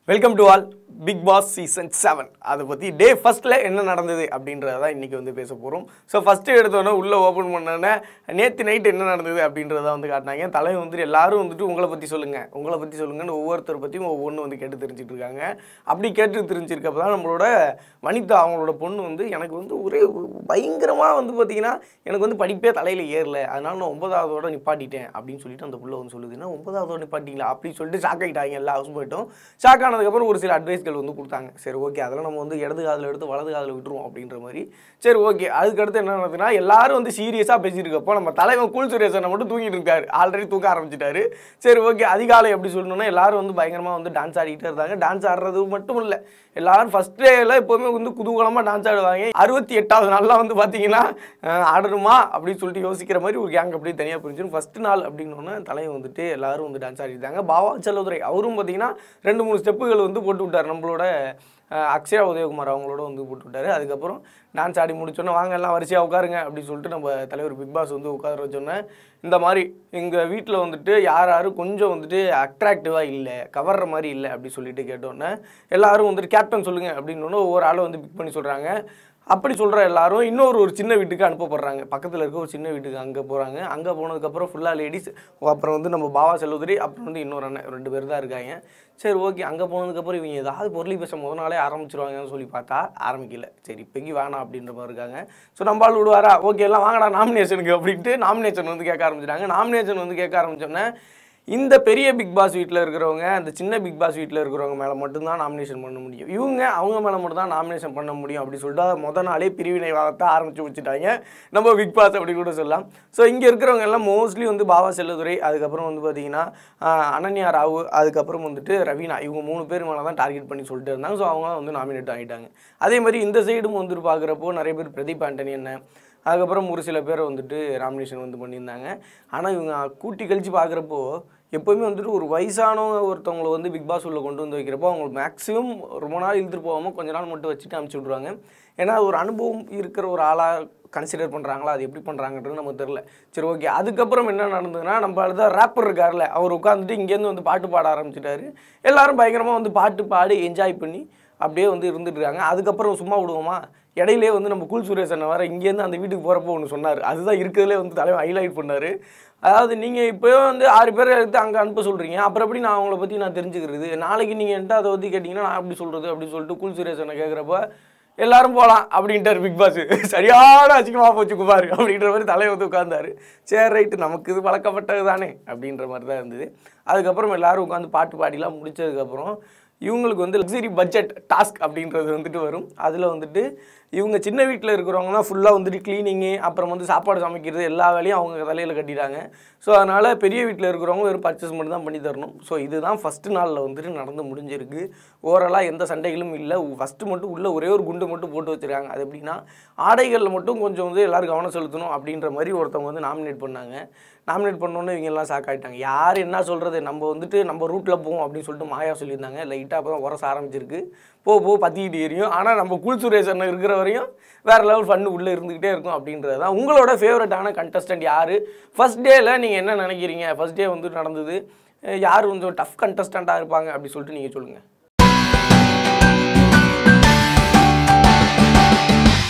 welcome to all Bigg Boss season seven அதை பற்றி டே ஃபஸ்ட்டில் என்ன நடந்தது அப்படின்றத தான் இன்றைக்கி வந்து பேச போகிறோம் ஸோ ஃபஸ்ட்டு எடுத்தோன்னே உள்ளே ஓப்பன் பண்ணோன்னே நேற்று நைட் என்ன நடந்தது அப்படின்றத வந்து காட்டினாங்க தலைவன் வந்துட்டு எல்லாரும் வந்துட்டு உங்களை பற்றி சொல்லுங்கள் உங்களை பற்றி சொல்லுங்கன்னு ஒவ்வொருத்தர் பற்றியும் ஒவ்வொன்றும் வந்து கேட்டு தெரிஞ்சுட்டு இருக்காங்க அப்படி கேட்டு தெரிஞ்சிருக்கப்ப தான் நம்மளோட வனிதா அவங்களோட பொண்ணு வந்து எனக்கு வந்து ஒரே பயங்கரமாக வந்து பார்த்தீங்கன்னா எனக்கு வந்து படிப்பே தலையில் ஏறல அதனால நான் ஒன்பதாவதோட நிப்பாட்டிட்டேன் அப்படின்னு சொல்லிட்டு அந்த புள்ள வந்து சொல்லுதுன்னா ஒன்பதாவதோட நிப்பாட்டிங்களா அப்படின்னு சொல்லிட்டு ஷாக் ஆகிட்டாங்க எல்லா ஹவுஸ் போயிட்டும் ஷாக் ஆனதுக்கப்புறம் ஒரு சில அட்வைஸ்கள் வந்து கொடுத்தாங்க சரி ஓகே அதெல்லாம் நம்ம வந்து இடது காதில் எடுத்து வலது காதில் விட்டுருவோம் அப்படின்ற மாதிரி சரி ஓகே அதுக்கடுத்து என்ன நடக்குதுன்னா எல்லாரும் வந்து சீரியஸாக பேசியிருக்கப்போ நம்ம தலைவன் கூல் சுரேசனை மட்டும் தூங்கிட்டு இருக்காரு ஆல்ரெடி தூக்க ஆரம்பிச்சிட்டாரு சரி ஓகே அதிகாலை எப்படி சொல்லணும்னா எல்லாரும் வந்து பயங்கரமாக வந்து டான்ஸ் ஆடிக்கிட்டே இருந்தாங்க டான்ஸ் ஆடுறது மட்டும் இல்லை எல்லாரும் ஃபஸ்ட் டேல எப்போவுமே வந்து குதூகலமாக டான்ஸ் ஆடுவாங்க அறுபத்தி எட்டாவது நாள்லாம் வந்து பார்த்தீங்கன்னா அஹ், ஆடணுமா அப்படின்னு சொல்லிட்டு யோசிக்கிற மாதிரி ஒரு கேங் அப்படியே தனியாக பிரிஞ்சிடும் ஃபஸ்ட் நாள் அப்படின்னோடனே தலைவன் வந்துட்டு எல்லாரும் வந்து டான்ஸ் ஆடிட்டாங்க பாவா செல்லதுரை அவரும் பார்த்தீங்கன்னா ரெண்டு மூணு ஸ்டெப்புகள் வந்து போட்டு விட்டார் நம்மளோட அஹ், அக்ஷயா உதயகுமார் அவங்களோட வந்து போட்டு விட்டாரு அதுக்கப்புறம் டான்ஸ் ஆடி முடிச்சோன்னே வாங்க எல்லாம் வரிசையாக உட்காருங்க அப்படின்னு சொல்லிட்டு நம்ம தலைவர் பிக் பாஸ் வந்து உட்கார வச்சோன்னே இந்த மாதிரி எங்கள் வீட்டில் வந்துட்டு யார் யாரும் கொஞ்சம் வந்துட்டு அட்ராக்டிவாக இல்லை கவர்ற மாதிரி இல்லை அப்படி சொல்லிட்டு கேட்டோன்னே எல்லாரும் வந்துட்டு கேப்டன் சொல்லுங்கள் அப்படின்னு ஒவ்வொரு ஆளும் வந்து பிக் பண்ணி சொல்கிறாங்க அப்படி சொல்கிற எல்லாரும் இன்னொரு ஒரு சின்ன வீட்டுக்கு அனுப்பப்படுறாங்க பக்கத்தில் இருக்க ஒரு சின்ன வீட்டுக்கு அங்கே போகிறாங்க அங்கே போனதுக்கப்புறம் ஃபுல்லாக லேடிஸ் அப்புறம் வந்து நம்ம பாவா செல்வதுரி அப்புறம் வந்து இன்னொரு அண்ணன் ரெண்டு பேர் தான் இருக்காங்க சரி ஓகே அங்கே போனதுக்கப்புறம் இவங்க ஏதாவது பொருளி பேச முத நாளே ஆரம்பிச்சிருவாங்கன்னு சொல்லி பார்த்தா ஆரம்பிக்கல சரி இப்போக்கி வேணாம் அப்படின்ற மாதிரி இருக்காங்க ஸோ நம்ம ஆள் விடுவாரா ஓகே எல்லாம் வாங்கடா நாமினேஷனுக்கு அப்படின்ட்டு நாமினேஷன் வந்து கேட்க ஆரம்பிச்சிட்டாங்க நாமினேஷன் வந்து கேட்க ஆரம்பிச்சோன்னே இந்த பெரிய பிக் பாஸ் வீட்டில் இருக்கிறவங்க அந்த சின்ன பிக் பாஸ் வீட்டில் இருக்கிறவங்க மேலே மட்டும்தான் நாமினேஷன் பண்ண முடியும் இவங்க அவங்க மேலே மட்டும் தான் நாமினேஷன் பண்ண முடியும் அப்படி சொல்லிட்டு முத நாளே பிரிவினைவாதத்தை ஆரம்பிச்சு வச்சுட்டாங்க நம்ம பிக் பாஸ் அப்படி கூட சொல்லலாம் ஸோ இங்கே இருக்கிறவங்க எல்லாம் மோஸ்ட்லி வந்து பாபா செல்லதுரை அதுக்கப்புறம் வந்து பார்த்தீங்கன்னா ஆஹ், அனன்யா ராவு அதுக்கப்புறம் வந்துட்டு ரவீனா இவங்க மூணு பேர் மேலே தான் டார்கெட் பண்ணி சொல்லிட்டு இருந்தாங்க ஸோ அவங்க வந்து நாமினேட் ஆகிட்டாங்க அதே மாதிரி இந்த சைடும் வந்துட்டு பார்க்குறப்போ நிறைய பேர் பிரதீப் ஆண்டனி என்ன அதுக்கப்புறம் ஒரு சில பேரை வந்துட்டு நாமினேஷன் வந்து பண்ணியிருந்தாங்க ஆனால் இவங்க கூட்டி கழிச்சு பார்க்குறப்போ எப்போவுமே வந்துட்டு ஒரு வயசானவங்க ஒருத்தவங்களை வந்து பிக் பாஸ் உள்ள கொண்டு வந்து வைக்கிறப்போ அவங்க மேக்ஸிமம் ரொம்ப நாள் இழுத்துட்டு போகாமல் கொஞ்ச நாள் மட்டும் வச்சுட்டு அனுப்பிச்சி விட்ருவாங்க ஏன்னா ஒரு அனுபவம் இருக்கிற ஒரு ஆளாக கன்சிடர் பண்ணுறாங்களா அது எப்படி பண்ணுறாங்கன்றது நமக்கு தெரில சரி ஓகே அதுக்கப்புறம் என்ன நடந்ததுன்னா நம்ம தான் ரேப்பர் இருக்கார்ல அவர் உட்காந்துட்டு இங்கேருந்து வந்து பாட்டு பாட ஆரம்பிச்சிட்டாரு எல்லாரும் பயங்கரமாக வந்து பாட்டு பாடி என்ஜாய் பண்ணி அப்படியே வந்து இருந்துட்டு இருக்காங்க அதுக்கப்புறம் சும்மா விடுவோமா இடையிலே வந்து நம்ம கூல் சுரேஷ் அண்ணன் வர இங்கேருந்து அந்த வீட்டுக்கு போகிறப்போ ஒன்று சொன்னார் அதுதான் இருக்கிறதுலே வந்து தலைவன் ஹைலைட் பண்ணார் அதாவது நீங்கள் இப்போயே வந்து ஆறு பேரை எடுத்து அங்கே அனுப்ப சொல்கிறீங்க அப்புறம் எப்படி நான் அவங்கள பற்றி நான் தெரிஞ்சுக்கிறது நாளைக்கு நீங்கள் என்கிட்ட அதை பற்றி கேட்டிங்கன்னா நான் அப்படி சொல்கிறது அப்படி சொல்லிட்டு கூல் சுரேஷ் அண்ணன் கேட்குறப்ப எல்லாரும் போகலாம் அப்படின்ட்டார் பிக் பாஸ் சரியான அசிங்கமாக போச்சு குமார் அப்படின்ற மாதிரி தலையை வந்து உட்காந்தாரு சரி ரைட்டு நமக்கு இது பழக்கப்பட்டது தானே அப்படின்ற மாதிரி தான் இருந்தது அதுக்கப்புறம் எல்லாரும் உட்காந்து பாட்டு பாடிலாம் முடிச்சதுக்கப்புறம் இவங்களுக்கு வந்து லக்ஸரி பட்ஜெட் டாஸ்க் அப்படின்றது வந்துட்டு வரும் அதில் வந்துட்டு இவங்க சின்ன வீட்டில் இருக்கிறவங்கன்னா ஃபுல்லாக வந்துட்டு க்ளீனிங்கு அப்புறம் வந்து சாப்பாடு சமைக்கிறது எல்லா வேலையும் அவங்க தலையில் கட்டிட்டாங்க ஸோ அதனால் பெரிய வீட்டில் இருக்கிறவங்க வெறும் பர்ச்சேஸ் மட்டும் தான் பண்ணி தரணும் ஸோ இதுதான் ஃபஸ்ட்டு நாளில் வந்துட்டு நடந்து முடிஞ்சிருக்கு ஓவராலாக எந்த சண்டைகளும் இல்லை ஃபஸ்ட்டு மட்டும் உள்ள ஒரே ஒரு குண்டு மட்டும் போட்டு வச்சுருக்காங்க அது எப்படின்னா ஆடைகளில் மட்டும் கொஞ்சம் வந்து எல்லோரும் கவனம் செலுத்தணும் அப்படின்ற மாதிரி ஒருத்தவங்க வந்து நாமினேட் பண்ணாங்க நாமினேட் பண்ணோன்னே இவங்க எல்லாம் ஷாக் ஆகிட்டாங்க யார் என்ன சொல்கிறது நம்ம வந்துட்டு நம்ம ரூட்டில் போவோம் அப்படின்னு சொல்லிட்டு மாயா சொல்லியிருந்தாங்க லைட்டாக அப்போ தான் உரச ஆரம்பிச்சிருக்கு போ போ பற்றிக்கிட்டு எரியும் ஆனால் நம்ம குல் சுரேஷ் அண்ணன் இருக்கிற வரையும் வேறு லெவல் ஃபன்னு உள்ளே இருந்துக்கிட்டே இருக்கும் அப்படின்றது தான் உங்களோட ஃபேவரட்டான கண்டஸ்டன்ட் யார் ஃபஸ்ட் டேயில் நீங்கள் என்ன நினைக்கிறீங்க ஃபஸ்ட் டே வந்து நடந்தது அஹ் யார் வந்து டஃப் கண்டஸ்டண்ட்டாக இருப்பாங்க அப்படி சொல்லிட்டு நீங்கள் சொல்லுங்கள்